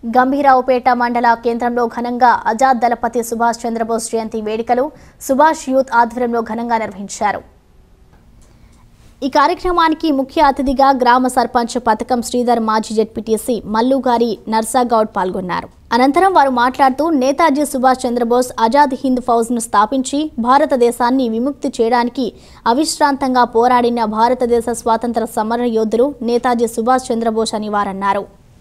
గంభీరావుపేట మండల కేంద్రంలో ఘనంగా ఆజాద్ దళపతి సుభాష్ చంద్రబోస్ జయంతి వేడుకలు సుభాష్ యూత్ ఆధ్వర్యంలో ఘనంగా నిర్వహించారు ఈ కార్యక్రమానికి ముఖ్య అతిథిగా గ్రామ సర్పంచ్ పథకం శ్రీధర్ మాజీ జెడ్పీటీసీ మల్లుగారి నర్సాగౌడ్ పాల్గొన్నారు అనంతరం వారు మాట్లాడుతూ నేతాజీ సుభాష్ చంద్రబోస్ ఆజాద్ హింద్ ఫౌజ్ను స్థాపించి భారతదేశాన్ని విముక్తి చేయడానికి అవిశ్రాంతంగా పోరాడిన భారతదేశ స్వాతంత్ర సమర యోధులు నేతాజీ సుభాష్ చంద్రబోస్ అని వారన్నారు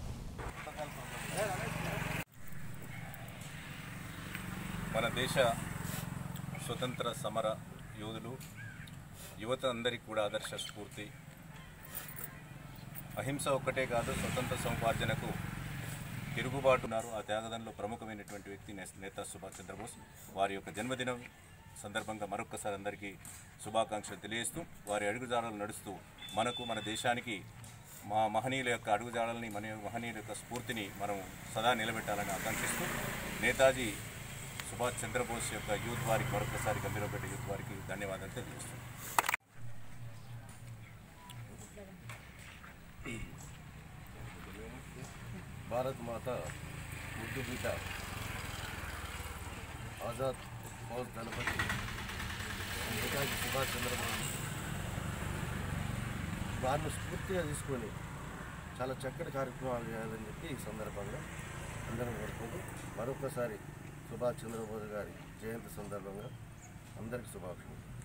మన దేశ స్వతంత్ర సమర యోధులు యువత అందరికీ కూడా ఆదర్శ స్ఫూర్తి అహింస ఒక్కటే కాదు స్వతంత్ర సముపార్జనకు తిరుగుబాటు ఉన్నారు ఆ త్యాగదంలో ప్రముఖమైనటువంటి వ్యక్తి నే- నేత సుభాష్ చంద్రబోస్ వారి యొక్క జన్మదినం సందర్భంగా మరొక్కసారి అందరికీ శుభాకాంక్షలు తెలియజేస్తూ వారి అడుగుజాడలు నడుస్తూ మనకు మన దేశానికి మా మహనీయుల యొక్క అడుగుజాడల్ని మన మహనీయుల యొక్క స్ఫూర్తిని మనం సదా నిలబెట్టాలని ఆకాంక్షిస్తూ నేతాజీ సుభాష్ చంద్రబోస్ యొక్క యూత్ వారికి మరొకసారి గంభీరపేట యూత్ వారికి ధన్యవాదాలు తెలియజేస్తున్నాను భారత్ మాత ముద్దు బిడ్డ ఆజాద్ ఫౌజ్ దళపతి నేతాజీ సుభాష్ చంద్రబోస్ వారిని స్ఫూర్తిగా తీసుకొని చాలా చక్కటి కార్యక్రమాలు చేయాలని చెప్పి ఈ సందర్భంగా అందరం కోరుకుంటూ మరొకసారి సుభాష్ చంద్రబోస్ గారి జయంతి సందర్భంగా అందరికీ శుభాకాంక్షలు